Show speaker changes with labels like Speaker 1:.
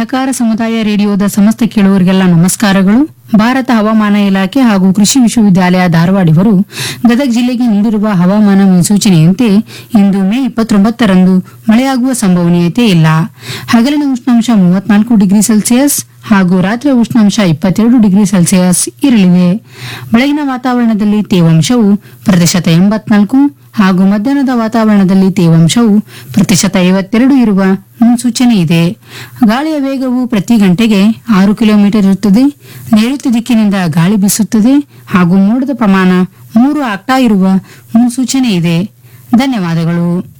Speaker 1: ಸಹಕಾರ ಸಮುದಾಯ ರೇಡಿಯೋದ ಸಮಸ್ತ ಕೇಳುವರಿಗೆಲ್ಲ ನಮಸ್ಕಾರಗಳು ಭಾರತ ಹವಾಮಾನ ಇಲಾಖೆ ಹಾಗೂ ಕೃಷಿ ವಿಶ್ವವಿದ್ಯಾಲಯ ಧಾರವಾಡ ಇವರು ಗದಗ ಜಿಲ್ಲೆಗೆ ನೀಡಿರುವ ಹವಾಮಾನ ಮುನ್ಸೂಚನೆಯಂತೆ ಇಂದು ಮೇ ಇಪ್ಪತ್ತೊಂಬತ್ತರಂದು ಮಳೆಯಾಗುವ ಸಂಭವನೀಯತೆ ಇಲ್ಲ ಹಗಲಿನ ಉಷ್ಣಾಂಶ ಮೂವತ್ನಾಲ್ಕು ಡಿಗ್ರಿ ಸೆಲ್ಸಿಯಸ್ ಹಾಗೂ ರಾತ್ರಿಯ ಉಷ್ಣಾಂಶ ಇಪ್ಪತ್ತೆರಡು ಡಿಗ್ರಿ ಸೆಲ್ಸಿಯಸ್ ಇರಲಿವೆ ಬೆಳಗಿನ ವಾತಾವರಣದಲ್ಲಿ ತೇವಾಂಶವು ಪ್ರತಿಶತ ಎಂಬತ್ನಾಲ್ಕು ಹಾಗೂ ಮಧ್ಯಾಹ್ನದ ವಾತಾವರಣದಲ್ಲಿ ತೇವಾಂಶವು ಪ್ರತಿಶತ ಐವತ್ತೆರಡು ಇರುವ ಮುನ್ಸೂಚನೆ ಇದೆ ಗಾಳಿಯ ವೇಗವು ಪ್ರತಿ ಗಂಟೆಗೆ ಆರು ಕಿಲೋಮೀಟರ್ ಇರುತ್ತದೆ ನೈಋತ್ಯ ದಿಕ್ಕಿನಿಂದ ಗಾಳಿ ಬೀಸುತ್ತದೆ ಹಾಗೂ ಮೋಡದ ಪ್ರಮಾಣ ಮೂರು ಆಗ್ತಾ ಇರುವ ಮುನ್ಸೂಚನೆ ಇದೆ ಧನ್ಯವಾದಗಳು